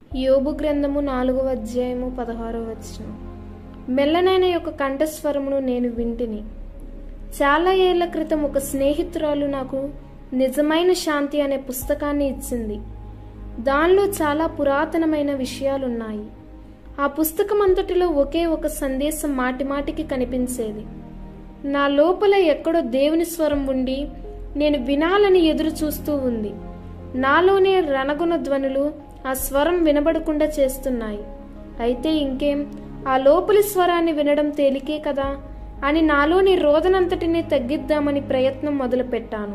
యోబు గ్రంథము నాలుగవ అధ్యాయము పదహారవ వచనం మెల్లనైన యొక్క కంఠస్వరమును నేను వింటిని చాలా ఏళ్ల క్రితం ఒక స్నేహితురాలు నాకు నిజమైన శాంతి అనే పుస్తకాన్ని ఇచ్చింది దానిలో చాలా పురాతనమైన విషయాలున్నాయి ఆ పుస్తకం అంతటిలో ఒకే ఒక సందేశం మాటిమాటికి కనిపించేది నా లోపల ఎక్కడో దేవుని స్వరం ఉండి నేను వినాలని ఎదురు చూస్తూ ఉంది నాలోనే రణగుణ ధ్వనులు ఆ స్వరం వినబడకుండా చేస్తున్నాయి అయితే ఇంకేం ఆ లోపలి స్వరాన్ని వినడం తేలికే కదా అని నాలోని రోదనంతటిని తగ్గిద్దామని ప్రయత్నం మొదలుపెట్టాను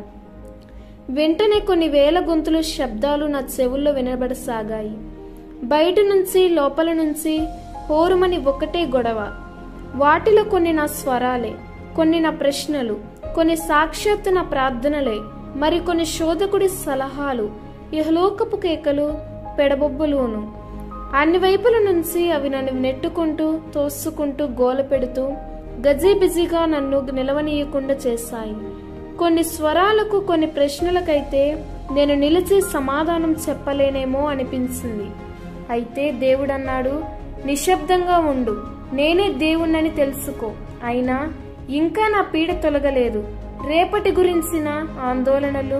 వెంటనే కొన్ని వేల గొంతులు శబ్దాలు నా చెవుల్లో వినబడసాగాయి బయట నుంచి లోపల నుంచి హోరుమని ఒక్కటే గొడవ వాటిలో కొన్ని నా స్వరాలే కొన్ని నా ప్రశ్నలు కొన్ని సాక్షాత్తు నా ప్రార్థనలే మరి కొన్ని శోధకుడి సలహాలు ఇహలోకపు కేకలు పెడబొబ్బులును అన్ని వైపుల నుంచి అవి నన్ను నెట్టుకుంటూ తోసుకుంటూ గోల పెడుతూ గజిబిజిగా నన్ను నిలవనీయకుండా చేశాయి కొన్ని స్వరాలకు కొన్ని ప్రశ్నలకైతే నేను నిలిచి సమాధానం చెప్పలేనేమో అనిపించింది అయితే దేవుడన్నాడు నిశ్శబ్దంగా ఉండు నేనే దేవుణ్ణని తెలుసుకో అయినా ఇంకా నా పీడ తొలగలేదు రేపటి గురించిన ఆందోళనలు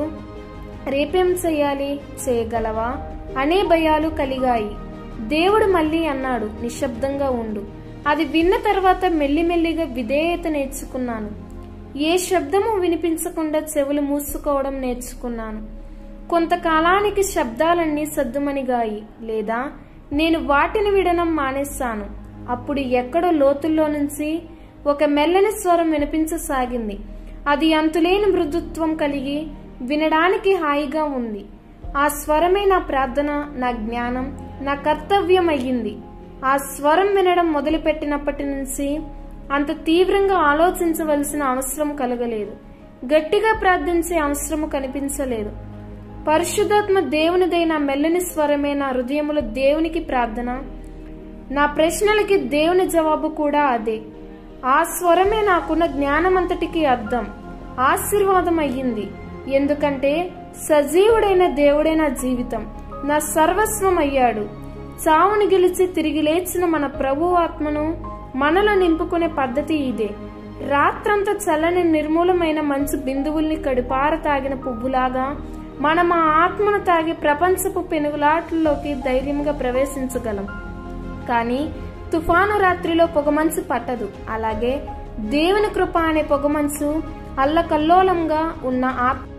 రేపేం చెయ్యాలి చేయగలవా అనే భయాలు కలిగాయి దేవుడు మళ్ళీ అన్నాడు నిశ్శబ్దంగా ఉండు అది విన్న తర్వాత మెల్లిమెల్లిగా విధేయత నేర్చుకున్నాను ఏ శబ్దము వినిపించకుండా చెవులు మూసుకోవడం నేర్చుకున్నాను కొంతకాలానికి శబ్దాలన్నీ సద్దుమణిగాయి లేదా నేను వాటిని విడనం మానేశాను అప్పుడు ఎక్కడో లోతుల్లో నుంచి ఒక మెల్లని స్వరం వినిపించసాగింది అది అంతులేని మృదుత్వం కలిగి వినడానికి హాయిగా ఉంది ఆ స్వరమే నా ప్రార్థన నా జ్ఞానం నా కర్తవ్యం అయ్యింది ఆ స్వరం వినడం మొదలుపెట్టినప్పటి నుంచి అంత తీవ్రంగా ఆలోచించవలసిన అవసరం కలగలేదు గట్టిగా ప్రార్థించే అవసరము కనిపించలేదు పరిశుద్ధాత్మ దేవునిదైన మెల్లని స్వరమే నా హృదయములో దేవునికి ప్రార్థన నా ప్రశ్నలకి దేవుని జవాబు కూడా అదే ఆ స్వరమే నాకున్న జ్ఞానమంతటికి అర్థం ఆశీర్వాదం అయ్యింది ఎందుకంటే సజీవుడైన దేవుడే నా జీవితం నా సర్వస్వం అయ్యాడు చావుని గెలిచి తిరిగి లేచిన మన ప్రభు ఆత్మను మనలో నింపుకునే పద్ధతి ఇదే రాత్రంతా చల్లని నిర్మూలమైన మంచు బిందువుల్ని కడిపార తాగిన పువ్వులాగా మనం ఆ ఆత్మను తాగి ప్రపంచపు పెనుగులాట్లలోకి ధైర్యంగా ప్రవేశించగలం కానీ తుఫాను రాత్రిలో పొగమంచు పట్టదు అలాగే దేవుని కృప అనే పొగమంచు అల్లకల్లోలంగా ఉన్న ఆత్మ